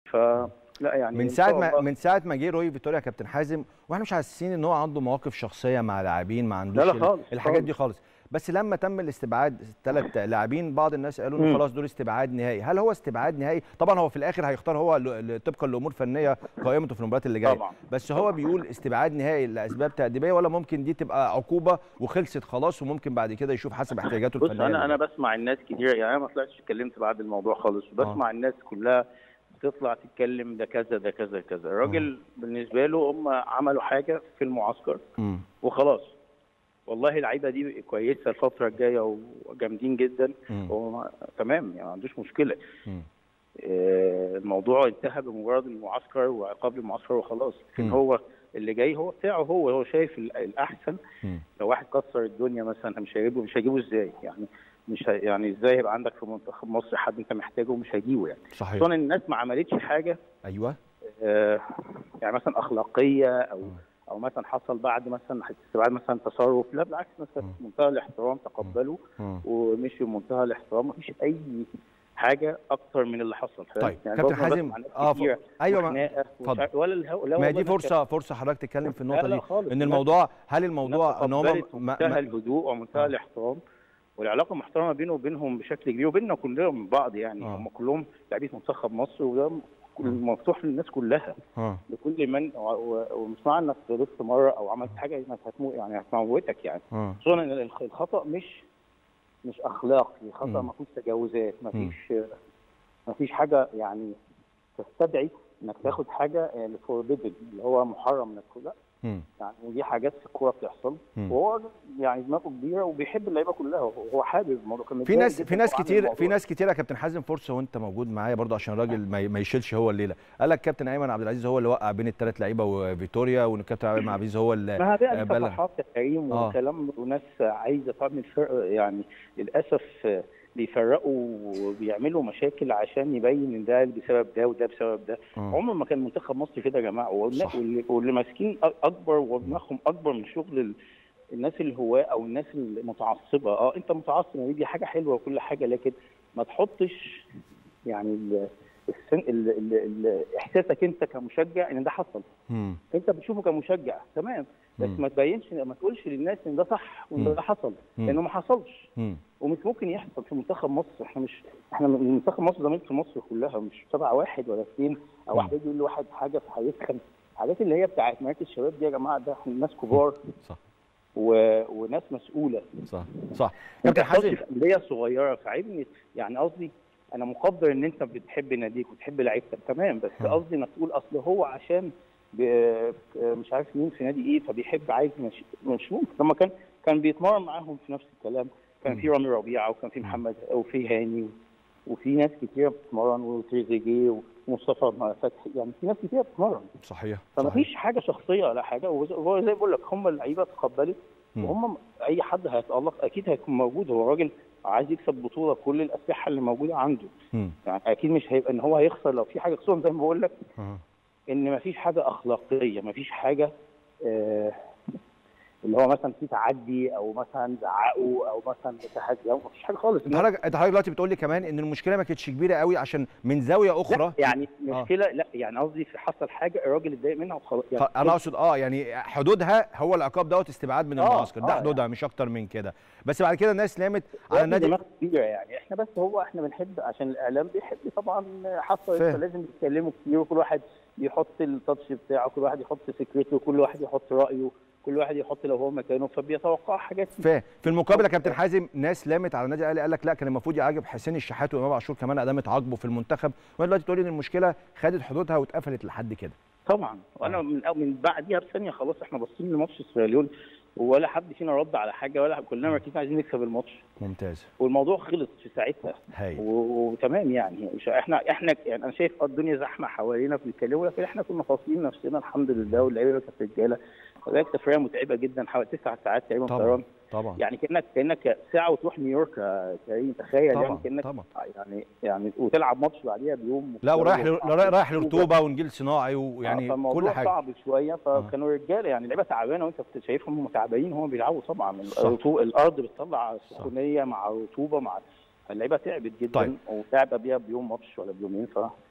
ف لا يعني من إن ساعه شاء ما الله- من ساعه ما جه روي فيتوريا يا كابتن حازم واحنا مش حاسين ان هو عنده مواقف شخصيه مع لاعبين ما عندوش لا ال- خالص، الحاجات خالص. دي خالص بس لما تم الاستبعاد ثلاث لاعبين بعض الناس قالوا ان مم. خلاص دول استبعاد نهائي هل هو استبعاد نهائي طبعا هو في الاخر هيختار هو ل- ل- طبقا لامور فنيه قائمته في المباريات اللي جايه طبعا. بس هو بيقول استبعاد نهائي لاسباب تاديبيه ولا ممكن دي تبقى عقوبه وخلصت خلاص وممكن بعد كده يشوف حسب احتياجاته بص الفنيه انا انا اللي- بسمع الناس كتير يعني انا ما طلعتش اتكلمت بعد الموضوع خالص بسمع الناس كلها تطلع تتكلم ده كذا ده كذا كذا الراجل بالنسبه له هم عملوا حاجه في المعسكر مم. وخلاص والله اللعيبه دي كويسه الفتره الجايه وجامدين جدا مم. هو تمام يعني ما عندوش مشكله مم. آه، الموضوع انتهى بمجرد المعسكر وعقاب المعسكر وخلاص لكن مم. هو اللي جاي هو بتاعه هو هو شايف ال- الاحسن مم. لو واحد كسر الدنيا مثلا مش هيجيبه مش هيجيبه ازاي يعني مش هي يعني ازاي يبقى عندك في منتخب مصر حد انت محتاجه ومش هيجيبه يعني صحيح خصوصا ان الناس ما عملتش حاجه ايوه آه، يعني مثلا اخلاقيه او او مثلا حصل بعد مثلا استبعاد مثلا تصرف لا بالعكس الناس كانت في منتهى الاحترام تقبلوا مم. ومشوا بمنتهى الاحترام مفيش اي حاجه اكتر من اللي حصل فاهم؟ طيب، يعني كابتن برضه أنا حازم، بسمع ناس آه، ف- كتيرة أيوة، ما- وخناقة ومش اتفضل. عارف- ولا الهو... لا ما هي والله دي الناس فرصه فرصه حضرتك تتكلم في النقطه لا دي خالص. ان الناس- الموضوع هل الناس الموضوع ان هم تقبلت ما- بمنتهى ما- الهدوء ومنتهى آه. الاحترام والعلاقه محترمه بينه وبينهم بشكل كبير وبيننا كلنا من بعض يعني آه. هم كلهم لاعبين منتخب مصر وده كل- مفتوح للناس كلها اه لكل من و- و- ومش معنى انك غلطت مره او عملت حاجه انك هتموت يعني هتموتك يعني اه خصوصا ان الخ- الخطا مش مش اخلاقي خطا مم. ما فيهوش تجاوزات ما فيش ما فيش حاجه يعني تستدعي انك تاخد حاجه اللي فوربيدد اللي هو محرم انك تاخد لا مم. يعني دي حاجات في الكوره بتحصل مم. وهو يعني دماغه كبيره وبيحب اللعيبه كلها هو هو حابب الموضوع كان في متضايق ناس جداً في ناس هو عن كتير في الموضوع. ناس كتير يا كابتن حازم فرصه وانت موجود معايا برضه عشان الراجل ما ما يشيلش هو الليله قال لك كابتن ايمن عبد العزيز هو اللي وقع بين الثلاث لعيبه وفيتوريا وان الكابتن ايمن عبد العزيز هو اللي ما بقى بلغ. صفحات يا كريم آه. وكلام وناس عايزه تعمل فرق يعني للاسف بيفرقوا وبيعملوا مشاكل عشان يبين ان ده بسبب ده وده بسبب ده آه. عمر ما كان منتخب مصر كده يا جماعه والنا- صح. واللي, واللي ماسكين أ- اكبر ودماغهم اكبر من شغل ال- الناس الهواة او الناس المتعصبه اه انت متعصب دي حاجه حلوه وكل حاجه لكن ما تحطش يعني ال- السن ال ال ال احساسك انت كمشجع ان ده حصل مم. انت بتشوفه كمشجع تمام بس مم. ما تبينش ما تقولش للناس ان ده صح وان مم. ده حصل مم. لانه ما حصلش مم. ومش ممكن يحصل في منتخب مصر احنا مش احنا من- منتخب مصر ده ملك مصر كلها مش تبع واحد ولا اثنين او مم. واحد يجي يقول لواحد حاجه فهيسخن الحاجات اللي هي بتاعت مراكز الشباب دي يا جماعه ده احنا ناس كبار صح و... وناس مسؤوله صح صح ما كابتن تحصلش حازم في انديه صغيره فعيب إن- يعني قصدي انا مقدر ان انت بتحب ناديك وتحب لعيبتك تمام بس مم. قصدي انك تقول اصل هو عشان ب... مش عارف مين في نادي ايه فبيحب عايز مش, مش ممكن لما كان كان بيتمرن معاهم في نفس الكلام كان في رامي ربيعه وكان في محمد وفي هاني وفي ناس كتيره بتتمرن وتريزيجيه ومصطفى فتحي يعني في ناس كتيره بتتمرن صحيح فما صحيح. فيش حاجه شخصيه ولا حاجه وهو زي ما بقول لك هم اللعيبه تقبلت مم. وهم اي حد هيتالق اكيد هيكون موجود هو راجل عايز يكسب بطوله كل الاسلحه اللي موجوده عنده مم. يعني اكيد مش هيبقى ان هو هيخسر لو في حاجه خصوصا زي ما بقول لك آه. ان ما فيش حاجه اخلاقيه ما فيش حاجه آه اللي هو مثلا في تعدي او مثلا زعقوا او مثلا تهجموا ما فيش حاجه خالص انت حضرتك انت حضرتك دلوقتي بتقول لي كمان ان المشكله ما كانتش كبيره قوي عشان من زاويه اخرى لا يعني آه. مشكله لا يعني قصدي في حصل حاجه الراجل اتضايق منها وخلاص يعني انا اقصد اه يعني حدودها هو العقاب دوت استبعاد من آه، المعسكر ده آه، حدودها مش اكتر من كده بس بعد كده الناس لامت على على النادي دماغ كبيره يعني احنا بس هو احنا بنحب عشان الاعلام بيحب طبعا حصل فاهم. فلازم يتكلموا كتير وكل واحد بيحط التاتش بتاعه كل واحد يحط فكرته كل واحد يحط رايه كل واحد يحط لو هو مكانه فبيتوقع حاجات فاهم في المقابل يا كابتن حازم ناس لامت على النادي الاهلي قال لك لا كان المفروض يعاقب حسين الشحات وامام عاشور كمان ادام عاقبه في المنتخب وانا دلوقتي تقول لي ان المشكله خدت حدودها واتقفلت لحد كده طبعا وانا من أو من بعديها بثانيه خلاص احنا باصين لماتش سيراليون ولا حد فينا رد على حاجه ولا كلنا مركزين عايزين نكسب الماتش ممتاز والموضوع خلص في ساعتها هايل و- وتمام يعني مش احنا احنا يعني انا شايف آه الدنيا زحمه حوالينا بنتكلموا لكن احنا كنا فاصلين نفسنا الحمد لله واللعيبه كانت رجاله كذلك سفريه متعبه جدا حوالي تسع ساعات تقريبا طبعا طيران طبعا يعني كانك كانك ساعه وتروح نيويورك يا كريم تخيل يعني طبعا كانك طبعا يعني يعني وتلعب ماتش بعديها بيوم لا ورايح ل- وصعب. رايح رايح لرطوبه ونجيل صناعي آه، ويعني فالموضوع كل حاجه صعب شويه فكانوا رجاله يعني لعيبه تعبانه وانت كنت شايفهم هم تعبانين هم بيلعبوا طبعا صح. الرطو- الارض بتطلع سخونيه مع رطوبه مع اللعيبه تعبت جدا طيب. وتعب بيها بيوم ماتش ولا بيومين ف